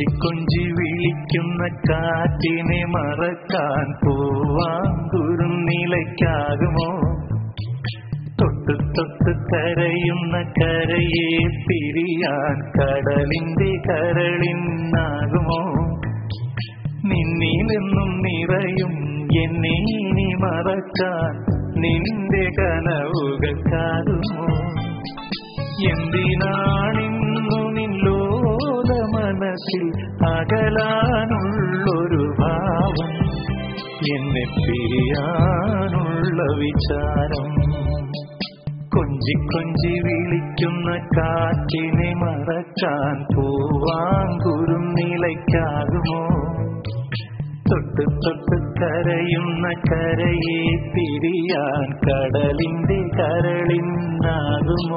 കൊഞ്ചി വിളിക്കുന്ന കാറ്റിനെ മറക്കാൻ പോവാങ്കുറും നിലയ്ക്കാകുമോ തൊട്ട് തൊട്ട് കരയുന്ന കരയെ പിരിയാൻ കടലിന്റെ കരളിനാകുമോ നിന്നിലെന്നും നിറയും എന്നെ ഇനി മറക്കാൻ നിന്റെ കനവുകൾക്കാകുമോ എന്തിനാണിന്നു നില്ലോല മനസ്സിൽ അകലാനുള്ളൊരു ഭാവം എന്നെ പിരിയാനുള്ള വിചാരം കൊഞ്ചി കൊഞ്ചി വിളിക്കുന്ന കാറ്റിനെ മറക്കാൻ പോവാങ്കുറും നിലയ്ക്കാകുമോ തൊട്ട് തൊട്ട് കരയുന്ന കരയെ പിരിയാൻ കടലിന്റെ കരളിനാകുമോ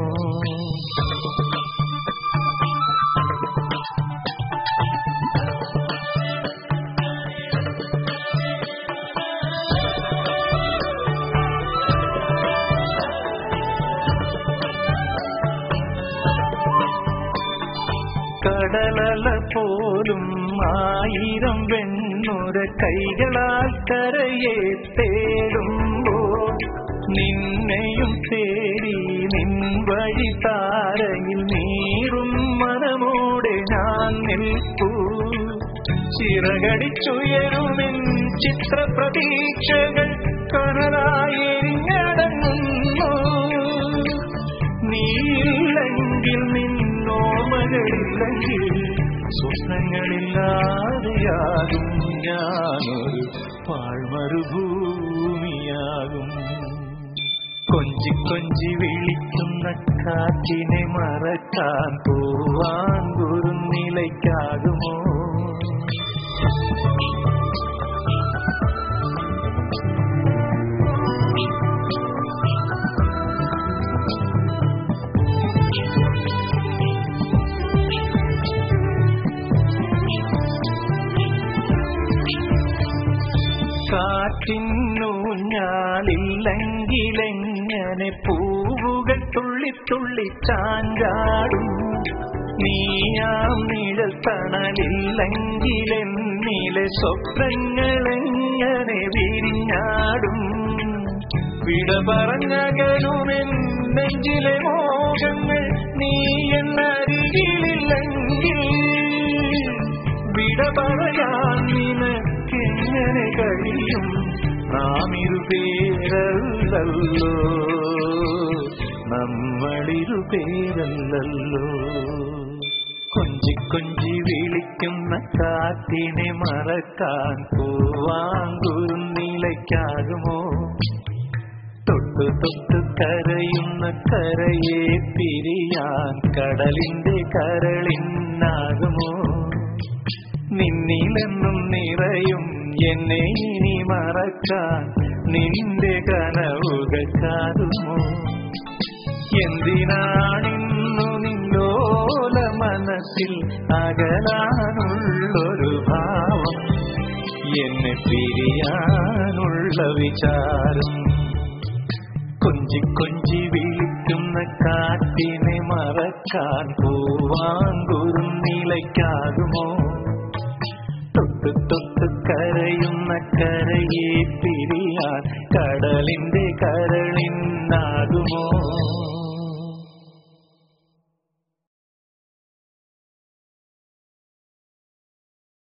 കടലല പോലും ആയിരം വെണ്ണുര കൈകളാൽ കരയെ തേടുമ്പോൾ നിന്നെയും തേടി നിൻ വഴി താരയിൽ നീറും മനമോടെ ഞാൻ നിൽപ്പൂ ചിറകടിച്ചുയരുമെൻ ചിത്രപ്രതീക്ഷകൾ കനലായി എരിഞ്ഞടങ്ങുന്നു നീല്ലെങ്കിൽ നിന്നോമകളില്ലെങ്കിൽ സ്വപ്നങ്ങളില്ലാതെയാകും ഞാനൊരു പാഴ്മരുഭൂമിയാകും കൊഞ്ചി കൊഞ്ചി വിളിക്കുന്ന കാറ്റിനെ മറക്കാൻ പോവാൻ നിലയ്ക്കാകുമോ കാറ്റിന്നൂഞ്ഞാലില്ലെങ്കിലെങ്ങനെ പൂവുകൾ തുള്ളി തുള്ളി ചാഞ്ചാടും നീയാം നിഴൽ തണലില്ലെങ്കിലെന്നിലെ സ്വപ്നങ്ങളെങ്ങനെ വിരിഞ്ഞാടും വിട പറഞ്ഞകലുമെൻ നെഞ്ചിലെ മോഹങ്ങൾ നീ എന്നരികിലില്ലെങ്കിൽ വിട പറയാൻ നിനക്കെങ്ങനെ കഴിയും നാം ഇരുപേരല്ലോ നമ്മളിരുപേരല്ലോ കൊഞ്ചി കൊഞ്ചി വിളിക്കുന്ന കാറ്റിനെ മറക്കാൻ പോവാങ്കുറും നിലയ്ക്കാകുമോ തൊട്ടു തൊട്ട് കരയുന്ന കരയെ പിരിയാൻ കടലിന്റെ കരളിനാകുമോ നിന്നിലെന്നും നിറയും എന്നെ ഇനി മറക്കാൻ നിന്റെ കനവുകൾക്കാകുമോ എന്തിനാണിന്നു നിന്നോല മനസ്സിൽ അകലാനുള്ളൊരു ഭാവം എന്നെ പിരിയാനുള്ള വിചാരം കൊഞ്ചി കൊഞ്ചി വിളിക്കുന്ന കാറ്റിനെ മറക്കാൻ പോവാങ്കുറും നിലയ്ക്കാകുമോ തൊട്ട് തൊട്ട് കരയുന്ന കരയെ പിരിയാൻ കടലിന്റെ